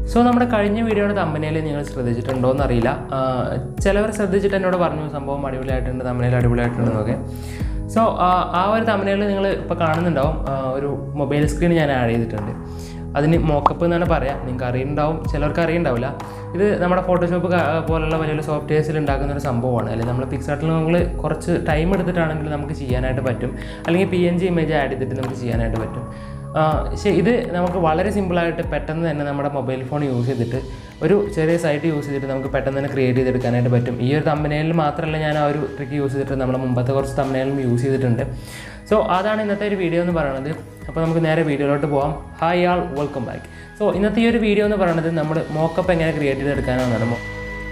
so നമ്മുടെ കഴിഞ്ഞ വീഡിയോയുടെ തമ്പനയിൽ നിങ്ങൾ ശ്രദ്ധിച്ചിട്ടുണ്ടോ എന്നറിയില്ല ചിലവർ ശ്രദ്ധിച്ചിട്ട് എന്നോട് പറഞ്ഞു സംഭവം അടിപൊളിയായിട്ടുണ്ട് തമ്പനയിൽ അടിപൊളിയായിട്ടുണ്ടെന്നൊക്കെ സോ ആ ഒരു തമ്പനയിൽ നിങ്ങൾ ഇപ്പോൾ കാണുന്നുണ്ടാവും ആ, ഒരു മൊബൈൽ സ്ക്രീൻ ഞാൻ ആഡ് ചെയ്തിട്ടുണ്ട് അതിന് മോക്കപ്പ് എന്നാണ് പറയാം നിങ്ങൾക്ക് അറിയുന്നുണ്ടാവും ചിലർക്ക് അറിയുണ്ടാവില്ല ഇത് നമ്മുടെ ഫോട്ടോഷോപ്പ് പോലുള്ള വലിയ വലിയ സോഫ്റ്റ്വെയർസിൽ ഉണ്ടാക്കുന്ന ഒരു സംഭവമാണ് അല്ലെങ്കിൽ നമ്മൾ പിക്സാർട്ടിൽ നമ്മൾ കുറച്ച് ടൈം എടുത്തിട്ടാണെങ്കിൽ നമുക്ക് ചെയ്യാനായിട്ട് പറ്റും അല്ലെങ്കിൽ P N G image add ചെയ്തിട്ട് നമുക്ക് ചെയ്യാനായിട്ട് പറ്റും ആ, പക്ഷേ ഇത് നമുക്ക് വളരെ സിമ്പിളായിട്ട് പെട്ടെന്ന് തന്നെ നമ്മുടെ മൊബൈൽ ഫോൺ യൂസ് ചെയ്തിട്ട് ഒരു ചെറിയ സൈറ്റ് യൂസ് ചെയ്തിട്ട് നമുക്ക് പെട്ടെന്ന് തന്നെ ക്രിയേറ്റ് ചെയ്തെടുക്കാനായിട്ട് പറ്റും ഈ ഒരു തമ്പനയിൽ മാത്രമല്ല ഞാൻ ആ ഒരു ട്രിക്ക് യൂസ് ചെയ്തിട്ട് നമ്മുടെ മുമ്പത്തെ കുറച്ച് തമ്പനയിലും യൂസ് ചെയ്തിട്ടുണ്ട് സോ അതാണ് ഇന്നത്തെ ഒരു വീഡിയോ എന്ന് പറയുന്നത് അപ്പോൾ നമുക്ക് നേരെ വീഡിയോയിലോട്ട് പോകാം hi all welcome back so ഇന്നത്തെ ഈ ഒരു വീഡിയോ എന്ന് പറയുന്നത് നമ്മൾ മോക്കപ്പ് എങ്ങനെ ക്രിയേറ്റ് ചെയ്തെടുക്കാനാണ് മോ-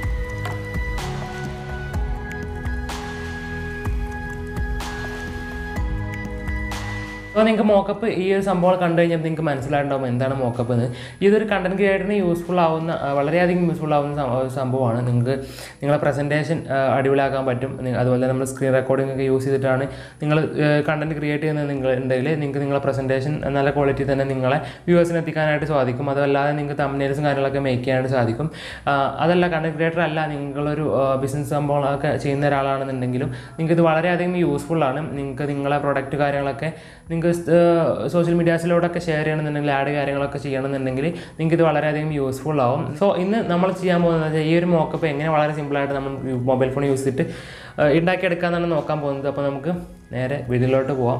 അപ്പോൾ നിങ്ങൾക്ക് മോക്കപ്പ് ഈ ഒരു സംഭവം കണ്ടു കഴിഞ്ഞാൽ നിങ്ങൾക്ക് മനസ്സിലായിട്ടുണ്ടാവും എന്താണ് മോക്കപ്പ് എന്ന് ഇതൊരു കണ്ടന്റ് ക്രിയേറ്ററിന് യൂസ്ഫുൾ ആവുന്ന ആ, വളരെയധികം യൂസ്ഫുൾ ആവുന്ന സം- ഒരു സംഭവമാണ് നിങ്ങൾക്ക് നിങ്ങളെ പ്രസൻറ്റേഷൻ അടിപൊളിയാക്കാൻ പറ്റും നി- അതുപോലെ തന്നെ നമ്മൾ സ്ക്രീൻ റെക്കോർഡിംഗ് ഒക്കെ യൂസ് ചെയ്തിട്ടാണ് നിങ്ങൾ കണ്ടന്റ് ക്രിയേറ്റ് ചെയ്യുന്നത് നിങ്ങൾ ഉണ്ടെങ്കിൽ നിങ്ങൾക്ക് നിങ്ങളെ പ്രസൻറ്റേഷൻ നല്ല ക്വാളിറ്റി തന്നെ നിങ്ങളെ വ്യൂവേഴ്സിന് എത്തിക്കാനായിട്ട് സാധിക്കും അതല്ലാതെ നിങ്ങൾക്ക് തമ്മിൽസും കാര്യങ്ങളൊക്കെ മേക്ക് ചെയ്യാനായിട്ട് സാധിക്കും ആ, അതല്ല കണ്ടന്റ് ക്രിയേറ്റർ അല്ല നിങ്ങളൊരു ബിസിനസ് സംഭവങ്ങളൊക്കെ ചെയ്യുന്ന ഒരാളാണെന്നുണ്ടെങ്കിലും നിങ്ങൾക്ക് ഇത് വളരെയധികം യൂസ്ഫുൾ ആണ് നിങ്ങൾക്ക് നിങ്ങളെ പ്രൊഡക്റ്റ് കാര്യങ്ങളൊക്കെ നിങ്ങൾക്ക് സോഷ്യൽ മീഡിയാസിലൂടെയൊക്കെ ഷെയർ ചെയ്യണമെന്നുണ്ടെങ്കിൽ ആഡ് കാര്യങ്ങളൊക്കെ ചെയ്യണമെന്നുണ്ടെങ്കിൽ നിങ്ങൾക്ക് ഇത് വളരെയധികം യൂസ്ഫുൾ ആവും സോ ഇന്ന് നമ്മൾ ചെയ്യാൻ പോകുന്നത് വെച്ചാൽ ഈ ഒരു മോക്കപ്പ് എങ്ങനെ വളരെ സിമ്പിളായിട്ട് നമ്മൾ മൊബൈൽ ഫോൺ യൂസ് ചെയ്തിട്ട് ആ, ഉണ്ടാക്കിയെടുക്കാമെന്നാണ് നോക്കാൻ പോകുന്നത് അപ്പോൾ നമുക്ക് നേരെ വീഡിയോയിലോട്ട് പോവാം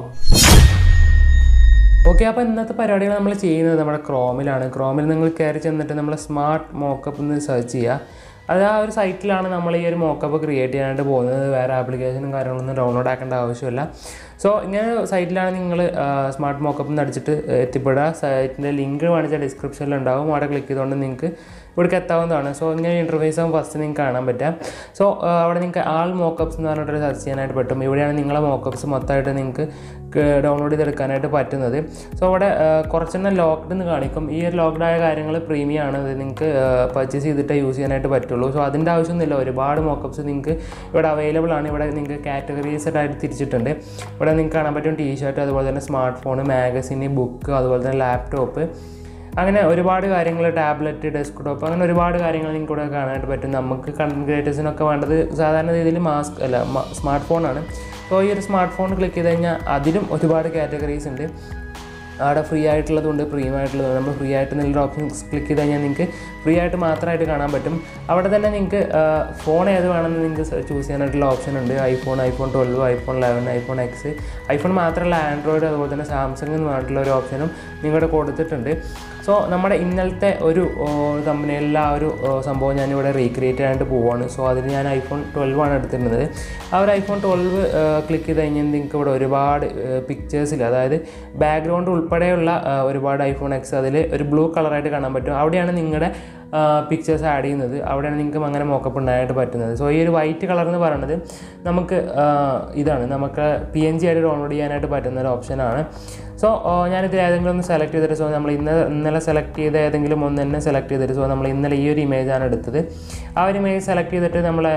ഓക്കെ അപ്പോൾ ഇന്നത്തെ പരിപാടികൾ നമ്മൾ ചെയ്യുന്നത് നമ്മുടെ ക്രോമിലാണ് ക്രോമിൽ നിങ്ങൾ കയറി ചെന്നിട്ട് നമ്മൾ സ്മാർട്ട് മോക്കപ്പ് എന്ന് സെർച്ച് ചെയ്യുക അത് ആ ഒരു സൈറ്റിലാണ് നമ്മൾ ഈ ഒരു മോക്കപ്പ് ക്രിയേറ്റ് ചെയ്യാനായിട്ട് പോകുന്നത് വേറെ ആപ്ലിക്കേഷനും കാര്യങ്ങളൊന്നും ഡൗൺലോഡ് ആക്കേണ്ട ആവശ്യമില്ല സോ ഇങ്ങനെ ഒരു സൈറ്റിലാണ് നിങ്ങൾ സ്മാർട്ട് മോക്കപ്പ് എന്ന് അടിച്ചിട്ട് എത്തിപ്പെടുക സൈറ്റിൻ്റെ ലിങ്ക് കാണിച്ച ഡിസ്ക്രിപ്ഷനിൽ ഉണ്ടാവും അവിടെ ക്ലിക്ക് ചെയ്തുകൊണ്ട് നിങ്ങൾക്ക് ഇവിടേക്ക് എത്താവുന്നതാണ് സോ ഇങ്ങനെ ഇൻ്റർഫേസ് ആകുമ്പോൾ ഫസ്റ്റ് നിങ്ങൾക്ക് കാണാൻ പറ്റാം സോ അവിടെ നിങ്ങൾക്ക് ആൾ മോക്കപ്സ് എന്ന് പറഞ്ഞിട്ട് സെർച്ച് ചെയ്യാനായിട്ട് പറ്റും ഇവിടെയാണ് നിങ്ങളെ മോക്കപ്സ് മൊത്തമായിട്ട് നിങ്ങൾക്ക് ഡൗൺലോഡ് ചെയ്തെടുക്കാനായിട്ട് പറ്റുന്നത് സോ അവിടെ ആ, കുറച്ചെണ്ണം ലോക്ക്ഡ് എന്ന് കാണിക്കും ഈ ഒരു ലോക്ക്ഡ് ആയ കാര്യങ്ങൾ പ്രീമിയം ആണ് ഇത് നിങ്ങൾക്ക് പർച്ചേസ് ചെയ്തിട്ടേ യൂസ് ചെയ്യാനായിട്ട് പറ്റുള്ളൂ സോ അതിൻ്റെ ആവശ്യമൊന്നുമില്ല ഒരുപാട് മോക്കപ്സ് നിങ്ങൾക്ക് ഇവിടെ അവൈലബിൾ ആണ് ഇവിടെ നിങ്ങൾക്ക് കാറ്റഗറീസ് ആയിട്ട് തിരിച്ചിട്ടുണ്ട് ഇവിടെ നിങ്ങൾക്ക് കാണാൻ പറ്റും ടീ ഷർട്ട് അതുപോലെ തന്നെ സ്മാർട്ട് ഫോൺ മാഗസിന് ബുക്ക് അതുപോലെ തന്നെ ലാപ്ടോപ്പ് അങ്ങനെ ഒരുപാട് കാര്യങ്ങൾ ടാബ്ലറ്റ് ഡെസ്ക്ടോപ്പ് അങ്ങനെ ഒരുപാട് കാര്യങ്ങൾ നിങ്ങൾക്ക് ഇവിടെ കാണാനായിട്ട് പറ്റും നമുക്ക് കണ്ടന്റ് ക്രിയേറ്റേഴ്സിനൊക്കെ വേണ്ടത് സാധാരണ രീതിയിൽ മാസ്ക് അല്ല സ്മാർട്ട് ഫോണാണ് സോ ഈ ഒരു സ്മാർട്ട് ഫോൺ ക്ലിക്ക് ചെയ്ത് കഴിഞ്ഞാൽ അതിലും ഒരുപാട് കാറ്റഗറീസ് ഉണ്ട് അവിടെ ഫ്രീ ആയിട്ടുള്ളതുണ്ട് പ്രീമിയം ആയിട്ടുള്ളതുണ്ട് നമ്മൾ ഫ്രീ ആയിട്ട് എന്തെങ്കിലും ഓപ്ഷൻ ക്ലിക്ക് ചെയ്ത് കഴിഞ്ഞാൽ നിങ്ങൾക്ക് ഫ്രീ ആയിട്ട് മാത്രമായിട്ട് കാണാൻ പറ്റും അവിടെ തന്നെ നിങ്ങൾക്ക് ഫോൺ ഏത് വേണമെന്ന് നിങ്ങൾക്ക് ചൂസ് ചെയ്യാനായിട്ടുള്ള ഓപ്ഷൻ ഉണ്ട് iPhone iPhone twelve iPhone eleven iPhone X iPhone മാത്രമല്ല ആൻഡ്രോയിഡ് അതുപോലെ തന്നെ സാംസങ് എന്ന് പറഞ്ഞിട്ടുള്ള ഒരു ഓപ്ഷനും നിങ്ങളുടെ കൊടുത്തിട്ടുണ്ട് സോ നമ്മുടെ ഇന്നലത്തെ ഒരു കമ്പനിയിലുള്ള ആ ഒരു ഓ, സംഭവം ഞാനിവിടെ റീക്രിയേറ്റ് ചെയ്യാനായിട്ട് പോവുകയാണ് സോ അതിന് ഞാൻ ഐഫോൺ ട്വൽവ് ആണ് എടുത്തിരുന്നത് ആ ഒരു ഐഫോൺ ട്വൽവ് ക്ലിക്ക് ചെയ്ത് കഴിഞ്ഞാൽ നിങ്ങൾക്ക് ഇവിടെ ഒരുപാട് പിക്ചേഴ്സിൽ അതായത് ബാക്ക്ഗ്രൗണ്ട് ഉൾപ്പെടെയുള്ള ആ, ഒരുപാട് ഐഫോൺ എക്സ് അതിൽ ഒരു ബ്ലൂ കളറായിട്ട് കാണാൻ പറ്റും അവിടെയാണ് നിങ്ങളുടെ പിക്ചേഴ്സ് ആഡ് ചെയ്യുന്നത് അവിടെയാണ് നിങ്ങൾക്ക് അങ്ങനെ മോക്കപ്പ് ഉണ്ടായിട്ട് പറ്റുന്നത് സോ ഈ ഒരു വൈറ്റ് കളർ എന്ന് പറയുന്നത് നമുക്ക് ആ, ഇതാണ് നമുക്ക് പി എൻ ജി ആയിട്ട് ഡൗൺലോഡ് ചെയ്യാനായിട്ട് പറ്റുന്ന ഒരു ഓപ്ഷനാണ് സോ ഞാനിതിൽ ഏതെങ്കിലും ഒന്ന് സെലക്ട് ചെയ്തിട്ട് സോ നമ്മൾ ഇന്ന് ഇന്നലെ സെലക്ട് ചെയ്ത ഏതെങ്കിലും ഒന്ന് തന്നെ സെലക്ട് ചെയ്തിട്ട് സോ നമ്മൾ ഇന്നലെ ഈ ഒരു ഇമേജാണ് എടുത്തത് ആ ഒരു ഇമേജ് സെലക്ട് ചെയ്തിട്ട് നമ്മൾ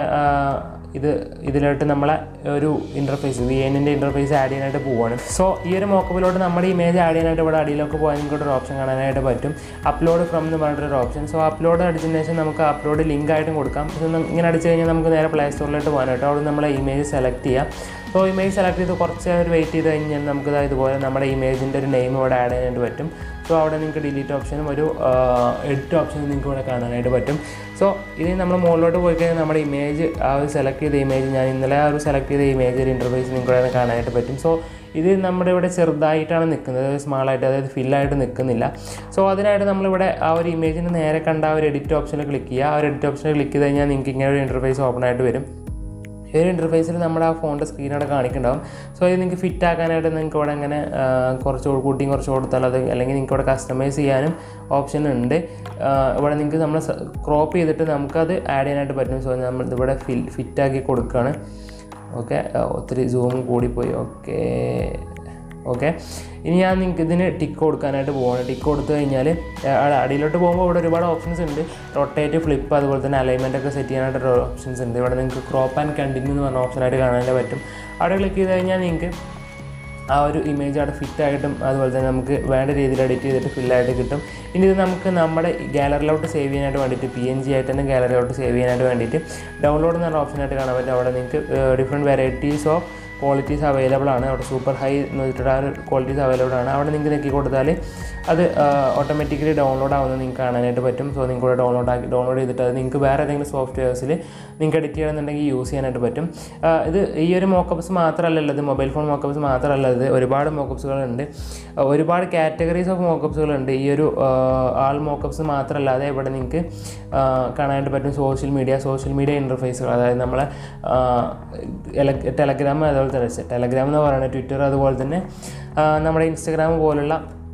ഇത് ഇതിലോട്ട് നമ്മളെ ഒരു ഇൻ്റർഫേസ് വി എന്നിൻ്റെ ഇൻ്റർഫേസ് ആഡ് ചെയ്യാനായിട്ട് പോവുകയാണ് സോ ഈ ഒരു മോക്കപ്പിലോട്ട് നമ്മുടെ ഇമേജ് ആഡ് ചെയ്യാനായിട്ട് ഇവിടെ അടിയിലൊക്കെ പോയാൽ നിങ്ങൾക്ക് ഒരു ഓപ്ഷൻ കാണാനായിട്ട് പറ്റും അപ്ലോഡ് ഫ്രം എന്ന് പറഞ്ഞിട്ടൊരു ഓപ്ഷൻ സോ അപ്ലോഡ് അടിച്ചതിന് ശേഷം നമുക്ക് അപ്ലോഡ് ലിങ്ക് ആയിട്ടും കൊടുക്കാം ഇത് ന- ഇങ്ങനെ അടിച്ച് കഴിഞ്ഞാൽ നമുക്ക് നേരെ പ്ലേ സ്റ്റോറിലോട്ട് പോകാനായിട്ട് അവിടെ നമ്മളെ ഇമേജ് സെലക്ട് ചെയ്യാം സോ ഇമേജ് സെലക്ട് ചെയ്ത് കുറച്ച് നേരം വെയിറ്റ് ചെയ്ത് കഴിഞ്ഞാൽ നമുക്ക് ദാ ഇതുപോലെ നമ്മുടെ ഇമേജിൻ്റെ ഒരു നെയിം ഇവിടെ ആഡ് ചെയ്യാനായിട്ട് പറ്റും സോ അവിടെ നിങ്ങൾക്ക് ഡിലീറ്റ് ഓപ്ഷനും ഒരു എഡിറ്റ് ഓപ്ഷനും നിങ്ങൾക്ക് ഇവിടെ കാണാനായിട്ട് പറ്റും സോ ഇത് നമ്മൾ മുകളിലോട്ട് പോയി കഴിഞ്ഞാൽ നമ്മുടെ ഇമേജ് ആ ഒരു സെലക്ട് ചെയ്ത ഇമേജ് ഞാൻ ഇന്നലെ ആ ഒരു സെലക്ട് ചെയ്ത ഇമേജ് ഒരു ഇൻ്റർഫേസ് നിങ്ങൾക്ക് ഇവിടെ കാണാനായിട്ട് പറ്റും സോ ഇത് നമ്മുടെ ഇവിടെ ചെറുതായിട്ടാണ് നിൽക്കുന്നത് സ്മാളായിട്ട് അതായത് ഫില്ലായിട്ട് നിൽക്കുന്നില്ല സോ അതിനായിട്ട് നമ്മളിവിടെ ആ ഒരു ഇമേജിന് നേരെ കണ്ട ആ ഒരു എഡിറ്റ് ഓപ്ഷനിൽ ക്ലിക്ക് ചെയ്യുക ആ ഒരു എഡിറ്റ് ഓപ്ഷനിൽ ക്ലിക്ക് ചെയ്ത് കഴിഞ്ഞാൽ നിങ്ങൾക്ക് ഇങ്ങനെ ഒരു ഇൻ്റർഫേസ് ഓപ്പൺ ആയിട്ട് വരും ഈ ഒരു ഇൻ്റർഫേസിൽ നമ്മുടെ ആ ഫോണിൻ്റെ സ്ക്രീൻ അവിടെ കാണിക്കുന്നുണ്ടാവും സോ ഇത് നിങ്ങൾക്ക് ഫിറ്റ് ആക്കാനായിട്ട് നിങ്ങൾക്ക് ഇവിടെ ഇങ്ങനെ ആ, കുറച്ച് കൂട്ടിയും കുറച്ച് കൊടുത്താൽ അത് അല്ലെങ്കിൽ നിങ്ങൾക്ക് ഇവിടെ കസ്റ്റമൈസ് ചെയ്യാനും ഓപ്ഷൻ ഉണ്ട് ആ, ഇവിടെ നിങ്ങൾക്ക് നമ്മൾ ക്രോപ്പ് ചെയ്തിട്ട് നമുക്കത് ആഡ് ചെയ്യാനായിട്ട് പറ്റും സോ നമ്മൾ ഇവിടെ ഫിൽ ഫിറ്റാക്കി കൊടുക്കുകയാണ് ഓക്കെ ഒത്തിരി സൂം കൂടിപ്പോയി ഓക്കെ ഓക്കെ ഇനി ഞാൻ നിങ്ങൾക്ക് ഇതിന് ടിക്ക് കൊടുക്കാനായിട്ട് പോവാണ് ടിക്ക് കൊടുത്തു കഴിഞ്ഞാൽ അടിയിലോട്ട് പോകുമ്പോൾ ഇവിടെ ഒരുപാട് ഓപ്ഷൻസ് ഉണ്ട് റൊട്ടേറ്റ് ഫ്ലിപ്പ് അതുപോലെ തന്നെ അലൈൻമെൻ്റ് ഒക്കെ സെറ്റ് ചെയ്യാനായിട്ട് ഓപ്ഷൻസ് ഉണ്ട് ഇവിടെ നിങ്ങൾക്ക് ക്രോപ്പ് ആൻഡ് കണ്ടിന്യൂ എന്ന് പറഞ്ഞ ഓപ്ഷനായിട്ട് കാണാനായിട്ട് പറ്റും അവിടെ ക്ലിക്ക് ചെയ്ത് കഴിഞ്ഞാൽ നിങ്ങൾക്ക് ആ ഒരു ഇമേജ് അവിടെ ഫിറ്റ് ആയിട്ടും അതുപോലെ തന്നെ നമുക്ക് വേണ്ട രീതിയിൽ എഡിറ്റ് ചെയ്തിട്ട് ഫില്ലായിട്ട് കിട്ടും ഇനി ഇത് നമുക്ക് നമ്മുടെ ഗാലറിയിലോട്ട് സേവ് ചെയ്യാനായിട്ട് വേണ്ടിയിട്ട് പി എൻ ജി ആയിട്ട് തന്നെ ഗാലറിയിലോട്ട് സേവ് ചെയ്യാനായിട്ട് വേണ്ടിയിട്ട് ഡൗൺലോഡ് എന്ന് പറഞ്ഞ ഓപ്ഷനായിട്ട് കാണാൻ പറ്റും അവിടെ നിങ്ങൾക്ക് different varieties of qualities available ആണ് അവിടെ സൂപ്പർ ഹൈ എന്ന് വെച്ചിട്ട് ആ ഒരു ക്വാളിറ്റീസ് അവൈലബിൾ ആണ് അവിടെ നിങ്ങൾക്ക് നെക്കി കൊടുത്താൽ അത് ഓട്ടോമാറ്റിക്കലി ഡൗൺലോഡ് ആവുന്നത് നിങ്ങൾക്ക് കാണാനായിട്ട് പറ്റും സോ നിങ്ങൾക്ക് ഇവിടെ ഡൗൺലോഡ് ആക്കി ഡൗൺലോഡ് ചെയ്തിട്ട് അത് നിങ്ങൾക്ക് വേറെ ഏതെങ്കിലും സോഫ്റ്റ്വെയർസിൽ നിങ്ങൾക്ക് എഡിറ്റ് ചെയ്യണമെന്നുണ്ടെങ്കിൽ യൂസ് ചെയ്യാനായിട്ട് പറ്റും ആ, ഇത് ഈ ഒരു മോക്കപ്സ് മാത്രമല്ല ഇത് മൊബൈൽ ഫോൺ മോക്കപ്സ് മാത്രമല്ല ഇത് ഒരുപാട് മോക്കപ്സുകളുണ്ട് ഒരുപാട് കാറ്റഗറീസ് ഓഫ് മോക്കപ്സുകളുണ്ട് ഈ ഒരു ആ, ആൾ മോക്കപ്സ് മാത്രമല്ലാതെ ഇവിടെ നിങ്ങൾക്ക് ആ, കാണാനായിട്ട് പറ്റും സോഷ്യൽ മീഡിയ സോഷ്യൽ മീഡിയ ഇൻ്റർഫേസുകൾ അതായത് നമ്മളെ ടെലഗ്രാം അതുപോലെ തന്നെ ടെലഗ്രാം എന്ന് പറയുന്നത് ട്വിറ്റർ അതുപോലെ തന്നെ ആ, നമ്മുടെ ഇൻസ്റ്റഗ്രാം പോലുള്ള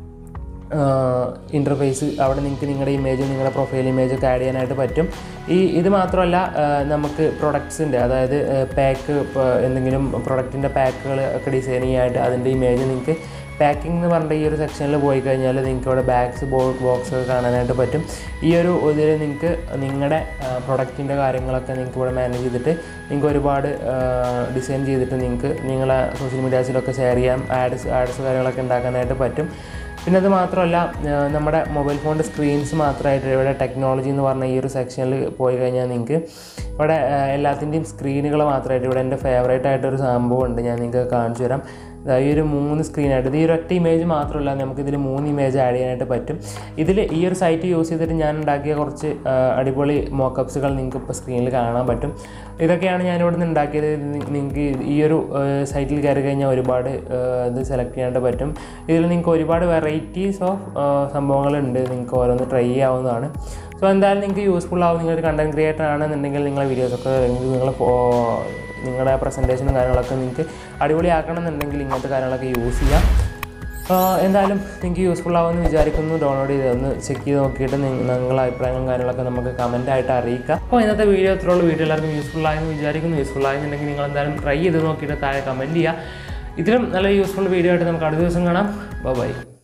ഇൻ്റർഫേസ് അവിടെ നിങ്ങൾക്ക് നിങ്ങളുടെ ഇമേജ് നിങ്ങളുടെ പ്രൊഫൈൽ ഇമേജ് ഒക്കെ ആഡ് ചെയ്യാനായിട്ട് പറ്റും ഈ ഇത് മാത്രമല്ല ആ, നമുക്ക് പ്രൊഡക്ട്സിൻ്റെ അതായത് പാക്ക് എന്തെങ്കിലും പ്രൊഡക്റ്റിൻ്റെ പാക്കുകൾ ഒക്കെ ഡിസൈൻ ചെയ്യാനായിട്ട് അതിൻ്റെ ഇമേജ് നിങ്ങൾക്ക് പാക്കിംഗ് എന്ന് പറഞ്ഞ ഈ ഒരു സെക്ഷനിൽ പോയി കഴിഞ്ഞാൽ നിങ്ങൾക്ക് ഇവിടെ ബാഗ്സ് ബോക്സ് ഒക്കെ കാണാനായിട്ട് പറ്റും ഈ ഒരു ഇതിൽ നിങ്ങൾക്ക് നിങ്ങളുടെ പ്രൊഡക്റ്റിൻ്റെ കാര്യങ്ങളൊക്കെ നിങ്ങൾക്ക് ഇവിടെ മാനേജ് ചെയ്തിട്ട് നിങ്ങൾക്ക് ഒരുപാട് ഡിസൈൻ ചെയ്തിട്ട് നിങ്ങൾക്ക് നിങ്ങളെ സോഷ്യൽ മീഡിയാസിലൊക്കെ ഷെയർ ചെയ്യാം ആഡ്സ് ആഡ്സ് കാര്യങ്ങളൊക്കെ ഉണ്ടാക്കാനായിട്ട് പറ്റും പിന്നെ അത് മാത്രമല്ല ആ, നമ്മുടെ മൊബൈൽ ഫോണിൻ്റെ സ്ക്രീൻസ് മാത്രമായിട്ട് ഇവിടെ ടെക്നോളജി എന്ന് പറഞ്ഞ ഈ ഒരു സെക്ഷനിൽ പോയി കഴിഞ്ഞാൽ നിങ്ങൾക്ക് ഇവിടെ ആ, എല്ലാത്തിൻ്റെയും സ്ക്രീനുകൾ മാത്രമായിട്ട് ഇവിടെ എൻ്റെ ഫേവറേറ്റ് ആയിട്ടൊരു സംഭവം ഉണ്ട് ഞാൻ നിങ്ങൾക്ക് കാണിച്ചു തരാം ദാ ഈ ഒരു മൂന്ന് സ്ക്രീനായിട്ട് ഇത് ഈ ഒരു ഒറ്റ ഇമേജ് മാത്രമല്ല നമുക്ക് ഇതിൽ മൂന്ന് ഇമേജ് ആഡ് ചെയ്യാനായിട്ട് പറ്റും ഇതിൽ ഈ ഒരു സൈറ്റ് യൂസ് ചെയ്തിട്ട് ഞാൻ ഉണ്ടാക്കിയ കുറച്ച് ആ, അടിപൊളി മോക്കപ്സുകൾ നിങ്ങൾക്ക് ഇപ്പോൾ സ്ക്രീനിൽ കാണാൻ പറ്റും ഇതൊക്കെയാണ് ഞാൻ ഇവിടെ നിന്ന് ഉണ്ടാക്കിയത് നിങ്ങൾക്ക് ഈ ഒരു സൈറ്റിൽ കയറി കഴിഞ്ഞാൽ ഒരുപാട് ആ, ഇത് സെലക്ട് ചെയ്യാനായിട്ട് പറ്റും ഇതിൽ നിങ്ങൾക്ക് ഒരുപാട് വെറൈറ്റീസ് ഓഫ് സംഭവങ്ങളുണ്ട് നിങ്ങൾക്ക് ഓരോന്ന് ട്രൈ ചെയ്യാവുന്നതാണ് സോ എന്തായാലും നിങ്ങൾക്ക് യൂസ്ഫുൾ ആവും നിങ്ങളൊരു കണ്ടൻറ് ക്രിയേറ്റർ ആണെന്നുണ്ടെങ്കിൽ നിങ്ങളെ വീഡിയോസൊക്കെ അല്ലെങ്കിൽ നിങ്ങൾ നിങ്ങളുടെ പ്രസൻറ്റേഷനും കാര്യങ്ങളൊക്കെ നിങ്ങൾക്ക് അടിപൊളിയാക്കണം എന്നുണ്ടെങ്കിൽ ഇങ്ങനത്തെ കാര്യങ്ങളൊക്കെ യൂസ് ചെയ്യാം ആ, എന്തായാലും നിങ്ങൾക്ക് യൂസ്ഫുൾ ആവുമെന്ന് വിചാരിക്കുന്നു ഡൗൺലോഡ് ചെയ്ത് ഒന്ന് ചെക്ക് ചെയ്ത് നോക്കിയിട്ട് നിങ്ങ- നിങ്ങളുടെ അഭിപ്രായങ്ങളും കാര്യങ്ങളൊക്കെ നമുക്ക് കമൻ്റ് ആയിട്ട് അറിയിക്കാം അപ്പോൾ ഇന്നത്തെ വീഡിയോ ഇത്രയുള്ള വീഡിയോ എല്ലാവർക്കും യൂസ്ഫുൾ ആയെന്ന് വിചാരിക്കുന്നു യൂസ്ഫുൾ ആയെന്നുണ്ടെങ്കിൽ നിങ്ങൾ എന്തായാലും ട്രൈ ചെയ്ത് നോക്കിയിട്ട് താഴെ കമൻറ്റ് ചെയ്യുക ഇതിലും നല്ല യൂസ്ഫുൾ വീഡിയോ ആയിട്ട് നമുക്ക് അടുത്ത ദിവസം കാണാം ബൈ